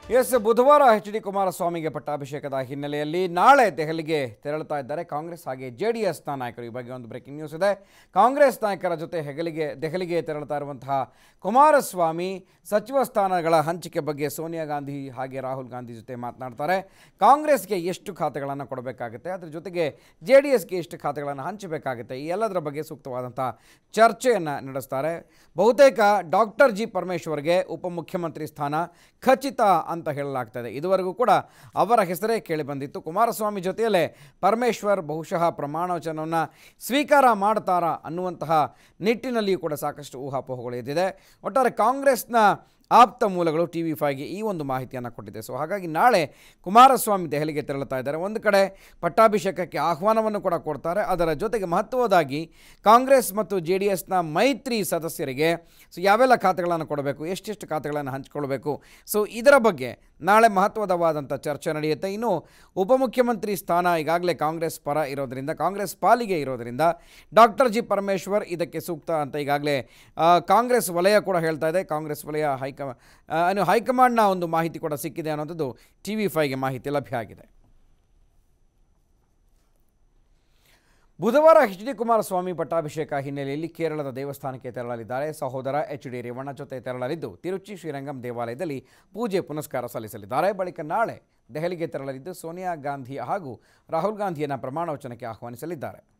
S ಬುಧವಾರ H D ಕುಮಾರಸ್ವಾಮಿಗೆ ಪಟ್ಟಾಭಿಷೇಕದ ಹಿನ್ನೆಲೆಯಲ್ಲಿ ನಾಳೆ ದೆಹಲಿಗೆ ತೆರಳುತ್ತಾ ಇದ್ದಾರೆ ಕಾಂಗ್ರೆಸ್ ಹಾಗೆ ಜೆ ಡಿ ಎಸ್ನ ನಾಯಕರು ಈ ಬಗ್ಗೆ ಒಂದು ಬ್ರೇಕಿಂಗ್ ನ್ಯೂಸ್ ಇದೆ ಕಾಂಗ್ರೆಸ್ ನಾಯಕರ ಜೊತೆ ಹೆಗಲಿಗೆ ದೆಹಲಿಗೆ ತೆರಳುತ್ತಾ ಇರುವಂತಹ ಕುಮಾರಸ್ವಾಮಿ ಸಚಿವ ಸ್ಥಾನಗಳ ಹಂಚಿಕೆ ಬಗ್ಗೆ ಸೋನಿಯಾ ಗಾಂಧಿ ಹಾಗೆ ರಾಹುಲ್ ಗಾಂಧಿ ಜೊತೆ ಮಾತನಾಡ್ತಾರೆ ಕಾಂಗ್ರೆಸ್ಗೆ ಎಷ್ಟು ಖಾತೆಗಳನ್ನು ಕೊಡಬೇಕಾಗುತ್ತೆ ಅದ್ರ ಜೊತೆಗೆ ಜೆ ಡಿ ಎಸ್ಗೆ ಎಷ್ಟು ಖಾತೆಗಳನ್ನು ಹಂಚಬೇಕಾಗುತ್ತೆ ಈ ಎಲ್ಲದರ ಬಗ್ಗೆ ಸೂಕ್ತವಾದಂಥ ಚರ್ಚೆಯನ್ನು ನಡೆಸ್ತಾರೆ ಬಹುತೇಕ ಡಾಕ್ಟರ್ ಜಿ ಪರಮೇಶ್ವರ್ಗೆ ಉಪಮುಖ್ಯಮಂತ್ರಿ ಸ್ಥಾನ ಖಚಿತ ಅಂತ ಹೇಳಲಾಗ್ತದೆ ಇದುವರೆಗೂ ಕೂಡ ಅವರ ಹೆಸರೇ ಕೇಳಿಬಂದಿತ್ತು ಕುಮಾರಸ್ವಾಮಿ ಜೊತೆಯಲ್ಲೇ ಪರಮೇಶ್ವರ್ ಬಹುಶಃ ಪ್ರಮಾಣ ವಚನವನ್ನು ಸ್ವೀಕಾರ ಮಾಡ್ತಾರಾ ಅನ್ನುವಂತಹ ನಿಟ್ಟಿನಲ್ಲಿಯೂ ಕೂಡ ಸಾಕಷ್ಟು ಊಹಾಪೋಹಗಳು ಎದ್ದಿದೆ ಒಟ್ಟಾರೆ ಕಾಂಗ್ರೆಸ್ನ ಆಪ್ತ ಮೂಲಗಳು ಟಿ ವಿ ಫೈವ್ಗೆ ಈ ಒಂದು ಮಾಹಿತಿಯನ್ನು ಕೊಟ್ಟಿದೆ ಸೊ ಹಾಗಾಗಿ ನಾಳೆ ಕುಮಾರಸ್ವಾಮಿ ದೆಹಲಿಗೆ ತೆರಳುತ್ತಾ ಇದ್ದಾರೆ ಒಂದು ಕಡೆ ಪಟ್ಟಾಭಿಷೇಕಕ್ಕೆ ಆಹ್ವಾನವನ್ನು ಕೂಡ ಕೊಡ್ತಾರೆ ಅದರ ಜೊತೆಗೆ ಮಹತ್ವದಾಗಿ ಕಾಂಗ್ರೆಸ್ ಮತ್ತು ಜೆ ಡಿ ಎಸ್ನ ಮೈತ್ರಿ ಸದಸ್ಯರಿಗೆ ಸೊ ಯಾವೆಲ್ಲ ಖಾತೆಗಳನ್ನು ಕೊಡಬೇಕು ಎಷ್ಟೆಷ್ಟು ಖಾತೆಗಳನ್ನು ಹಂಚಿಕೊಳ್ಬೇಕು ಸೊ ಇದರ ಬಗ್ಗೆ ನಾಳೆ ಮಹತ್ವದವಾದಂಥ ಚರ್ಚೆ ನಡೆಯುತ್ತೆ ಇನ್ನು ಉಪಮುಖ್ಯಮಂತ್ರಿ ಸ್ಥಾನ ಈಗಾಗಲೇ ಕಾಂಗ್ರೆಸ್ ಪರ ಇರೋದರಿಂದ ಕಾಂಗ್ರೆಸ್ ಪಾಲಿಗೆ ಇರೋದರಿಂದ ಡಾಕ್ಟರ್ ಜಿ ಪರಮೇಶ್ವರ್ ಇದಕ್ಕೆ ಸೂಕ್ತ ಅಂತ ಈಗಾಗಲೇ ಆ, ಕಾಂಗ್ರೆಸ್ ವಲಯ ಕೂಡ ಹೇಳ್ತಾ ಇದೆ ಕಾಂಗ್ರೆಸ್ ವಲಯ ಹೈಕ ಆ, ಏನು ಹೈಕಮಾಂಡ್ನ ಒಂದು ಮಾಹಿತಿ ಕೂಡ ಸಿಕ್ಕಿದೆ ಅನ್ನೋಂಥದ್ದು ಟಿ ವಿ ಫೈವ್ಗೆ ಮಾಹಿತಿ ಲಭ್ಯ ಆಗಿದೆ ಬುಧವಾರ ಎಚ್ ಡಿ ಕುಮಾರಸ್ವಾಮಿ ಪಟ್ಟಾಭಿಷೇಕ ಹಿನ್ನೆಲೆಯಲ್ಲಿ ಕೇರಳದ ದೇವಸ್ಥಾನಕ್ಕೆ ತೆರಳಲಿದ್ದಾರೆ ಸಹೋದರ ಎಚ್ ಡಿ ರೇವಣ್ಣ ಜೊತೆ ತೆರಳಲಿದ್ದು ತಿರುಚಿ ಶ್ರೀರಂಗಂ ದೇವಾಲಯದಲ್ಲಿ ಪೂಜೆ ಪುನಸ್ಕಾರ ಸಲ್ಲಿಸಲಿದ್ದಾರೆ ಬಳಿಕ ನಾಳೆ ದೆಹಲಿಗೆ ತೆರಳಲಿದ್ದು ಸೋನಿಯಾ ಗಾಂಧಿ ಹಾಗೂ ರಾಹುಲ್ ಗಾಂಧಿಯನ್ನು ಪ್ರಮಾಣ ವಚನಕ್ಕೆ ಆಹ್ವಾನಿಸಲಿದ್ದಾರೆ